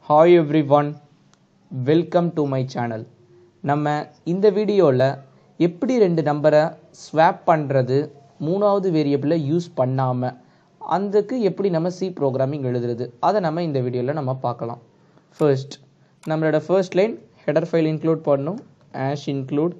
hi everyone welcome to my channel நம்ம இந்த வீடியோவில் எப்படி ரெண்டு நம்பரை ஸ்வாப் பண்ணுறது மூணாவது வேரியபிளை யூஸ் பண்ணாமல் அதுக்கு எப்படி நம்ம சி ப்ரோக்ராமிங் எழுதுறது அதை நம்ம இந்த வீடியோவில் நம்ம பார்க்கலாம் ஃபர்ஸ்ட் நம்மளோட first line header file include பண்ணணும் hash include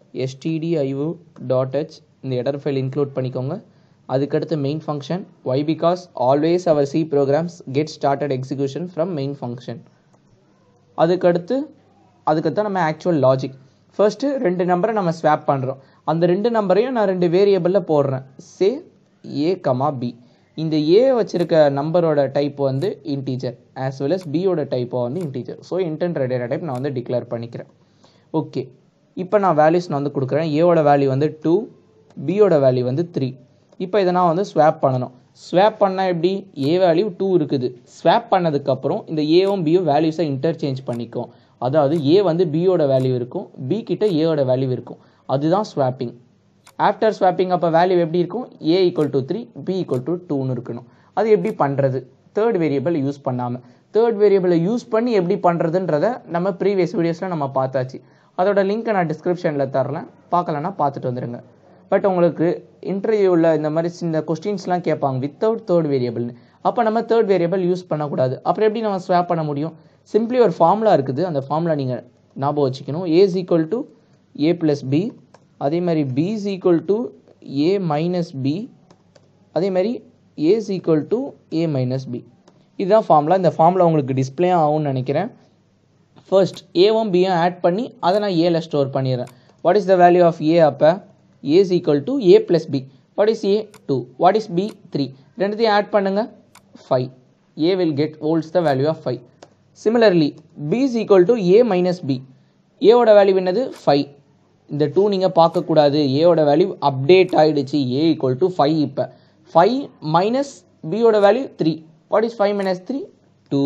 stdio dot H இந்த ஹெடர் ஃபைல் இன்க்ளூட் பண்ணிக்கோங்க அதுக்கடுத்து main function why because always our C programs get started execution from main function அதுக்கடுத்து அதுக்கு தான் நம்ம ஆக்சுவல் லாஜிக் ஃபர்ஸ்ட்டு ரெண்டு நம்பரை நம்ம ஸ்வாப் பண்ணுறோம் அந்த ரெண்டு நம்பரையும் நான் ரெண்டு வேரியபிளில் போடுறேன் சே ஏ கமா பி இந்த ஏ வச்சிருக்க நம்பரோட டைப் வந்து இன்டீஜர் ஆஸ் வெல் அஸ் பியோட டைப்போ வந்து இன்டீஜர் ஸோ இன்டென்ட் ரெடியர் டைப் நான் வந்து டிக்ளேர் பண்ணிக்கிறேன் ஓகே இப்போ நான் வேல்யூஸ் நான் வந்து கொடுக்குறேன் ஏவோட வேல்யூ வந்து டூ பியோட வேல்யூ வந்து த்ரீ இப்போ இதை நான் வந்து ஸ்வாப் பண்ணணும் ஸ்வாப் பண்ணால் எப்படி ஏ வேல்யூ டூ இருக்குது ஸ்வாப் பண்ணதுக்கப்புறம் இந்த ஏவும் பியும் வேல்யூஸை இன்டர்சேஞ்ச் பண்ணிக்கும் அதாவது ஏ வந்து பியோட வேல்யூ இருக்கும் பி கிட்ட ஏவோட வேல்யூ இருக்கும் அதுதான் ஸ்வாப்பிங் ஆஃப்டர் ஸ்வாப்பிங் அப்போ வேல்யூ எப்படி இருக்கும் A equal to three B equal to டூன்னு இருக்கணும் அது எப்படி பண்ணுறது தேர்ட் வேரியபிள் யூஸ் பண்ணாமல் தேர்ட் வேரியபிளை யூஸ் பண்ணி எப்படி பண்ணுறதுன்றத நம்ம ப்ரீவியஸ் வீடியோஸில் நம்ம பார்த்தாச்சு அதோட லிங்க்கை நான் டிஸ்கிரிப்ஷனில் தரேன் பார்க்கலன்னா பார்த்துட்டு வந்துடுங்க பட் உங்களுக்கு இன்டர்வியூவில் இந்த மாதிரி சின்ன கொஸ்டின்ஸ்லாம் கேட்பாங்க வித்தவுட் தேர்ட் வேரியபிள்னு அப்போ நம்ம தேர்ட் வேரியபிள் யூஸ் பண்ணக்கூடாது அப்புறம் எப்படி நம்ம ஸ்வாப் பண்ண முடியும் சிம்பிளி ஒரு ஃபார்முலா இருக்குது அந்த ஃபார்முலா நீங்கள் ஞாபகம் வச்சுக்கணும் A is equal to A plus B அதே மாதிரி B is equal to A minus B அதே மாதிரி A is equal to A minus B இதுதான் ஃபார்முலா இந்த ஃபார்முலா உங்களுக்கு டிஸ்பிளே ஆகும்னு நினைக்கிறேன் ஃபர்ஸ்ட் ஏவும் பியும் ஆட் பண்ணி அதை நான் ஏல ஸ்டோர் பண்ணிடுறேன் what is the value of A அப்போ A is equal to A plus B what is A two what is B three ரெண்டுத்தையும் ஆட் பண்ணுங்க five A will get holds the value of five similarly B is equal to A minus B ஏவோட value என்னது five இந்த two நீங்கள் பார்க்கக்கூடாது ஏவோட value update ஆகிடுச்சு A equal to five இப்போ ஃபைவ் மைனஸ் பியோட value three what is five minus three two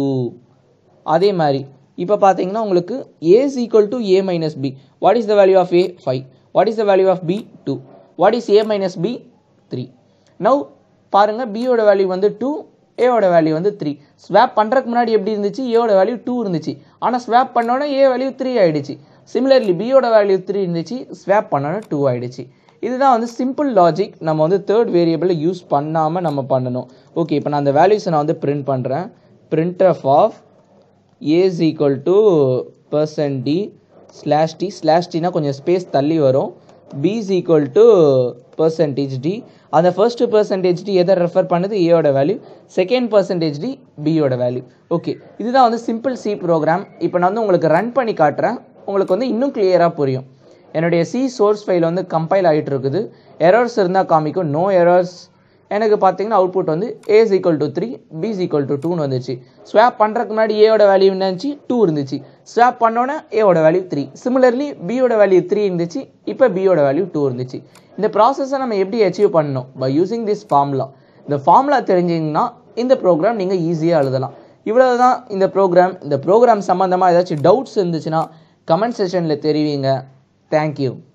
அதே மாதிரி இப்போ பார்த்தீங்கன்னா உங்களுக்கு A is equal to A minus B what is the value of A five what is the value of B two what is A minus B three now பாருங்கள் பியோட value வந்து two ஏவோட value வந்து three swap பண்ணுறதுக்கு முன்னாடி எப்படி இருந்துச்சு ஏவோட வேல்யூ டூ இருந்துச்சு ஆனால் ஸ்வாப் பண்ணோன்னே ஏ வேல்யூ த்ரீ ஆயிடுச்சு சிமிலர்லி பியோட வேல்யூ த்ரீ இருந்துச்சு ஸ்வாப் பண்ணோன்னே டூ ஆயிடுச்சு இதுதான் வந்து சிம்பிள் லாஜிக் நம்ம வந்து தேர்ட் வேரியபிளை யூஸ் பண்ணாமல் நம்ம பண்ணணும் ஓகே இப்போ நான் அந்த வேல்யூஸை நான் வந்து பிரிண்ட் பண்ணுறேன் print of of A is equal to percent D slash D slash டினா கொஞ்சம் ஸ்பேஸ் தள்ளி வரும் B is equal to percentage D அந்த ஃபர்ஸ்ட் பர்சன்டேஜ் டி எதை ரெஃபர் பண்ணுது ஏயோட வேல்யூ செகண்ட் பர்சன்டேஜ் டி பியோட வேல்யூ ஓகே இதுதான் வந்து சிம்பிள் சி ப்ரோக்ராம் இப்போ நான் வந்து உங்களுக்கு ரன் பண்ணி காட்டுறேன் உங்களுக்கு வந்து இன்னும் கிளியராக புரியும் என்னுடைய சி சோர்ஸ் ஃபைல் வந்து கம்பைல் ஆகிட்டு இருக்குது எரர்ஸ் இருந்தால் காமிக்கும் நோ எரர்ஸ் எனக்கு பார்த்தீங்கன்னா அவுட்புட் வந்து A is equal to three B is equal to டூன்னு வந்துச்சு ஸ்வாப் பண்ணுறதுக்கு முன்னாடி ஏவோட வேல்யூ இருந்துச்சு டூ இருந்துச்சு ஸ்வாப் பண்ணோன்னே ஏவோட வேல்யூ த்ரீ சிமிலர்லி பியோட வேல்யூ த்ரீ இருந்துச்சு இப்போ பியோட வேல்யூ டூ இருந்துச்சு இந்த ப்ராசஸை நம்ம எப்படி அச்சீவ் பண்ணணும் பை யூசிங் திஸ் ஃபார்முலா இந்த ஃபார்முலா தெரிஞ்சிங்கன்னா இந்த ப்ரோக்ராம் நீங்கள் ஈஸியாக எழுதலாம் இவ்வளோ தான் இந்த ப்ரோக்ராம் இந்த ப்ரோக்ராம் சம்மந்தமாக ஏதாச்சும் டவுட்ஸ் இருந்துச்சுன்னா கமெண்ட் செஷனில் தெரிவிங்க தேங்க்யூ